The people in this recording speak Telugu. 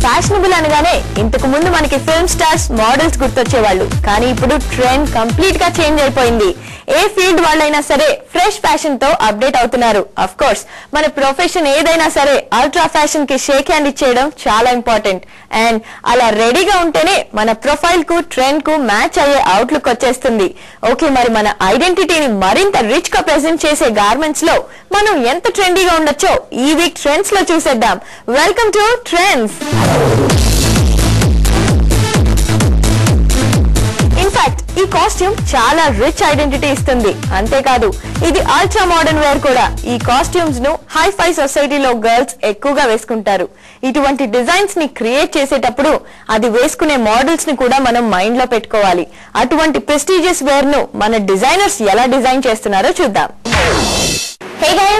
ఫ్యాషనబుల్ అనగానే ఇంతకు ముందు మనకి ఫిల్మ్ స్టార్స్ మోడల్స్ గుర్తొచ్చేవాళ్ళు కానీ ఇప్పుడు ట్రెండ్ కంప్లీట్ గా చేంజ్ అయిపోయింది ఏ ఫీల్డ్ వాళ్ళైనా సరే ఫ్రెష్ ఫ్యాషన్ తో అప్డేట్ అవుతున్నారు అఫ్ కోర్స్ మన ప్రొఫెషన్ ఏదైనా సరే అల్ట్రా ఫ్యాషన్ కి షేక్ హ్యాండ్ ఇచ్చేయడం చాలా ఇంపార్టెంట్ అండ్ అలా రెడీగా ఉంటేనే మన ప్రొఫైల్ కు ట్రెండ్ కు మ్యాచ్ అయ్యే అవుట్లుక్ వచ్చేస్తుంది ఓకే మరి మన ఐడెంటిటీని మరింత రిచ్ గా ప్రెజెంట్ చేసే గార్మెంట్స్ లో మనం ఎంత ట్రెండీగా ఉండొచ్చో ఈ వీక్ ట్రెండ్స్ లో చూసేద్దాం వెల్కమ్ టు ట్రెండ్స్ ఇన్ఫాక్ట్ ఈ కాస్ట్యూమ్ చాలా రిచ్ ఐడెంటిటీ ఇస్తుంది అంతేకాదు ఇది అల్ట్రా మోడర్న్ వేర్ కూడా ఈ కాస్ట్యూమ్స్ ను హైఫై సొసైటీలో గర్ల్స్ ఎక్కువగా వేసుకుంటారు ఇటువంటి డిజైన్స్ ని క్రియేట్ చేసేటప్పుడు అది వేసుకునే మోడల్స్ ని కూడా మనం మైండ్ లో పెట్టుకోవాలి అటువంటి ప్రెస్టీజియస్ వేర్ ను మన డిజైనర్స్ ఎలా డిజైన్ చేస్తున్నారో చూద్దాం Hey guys,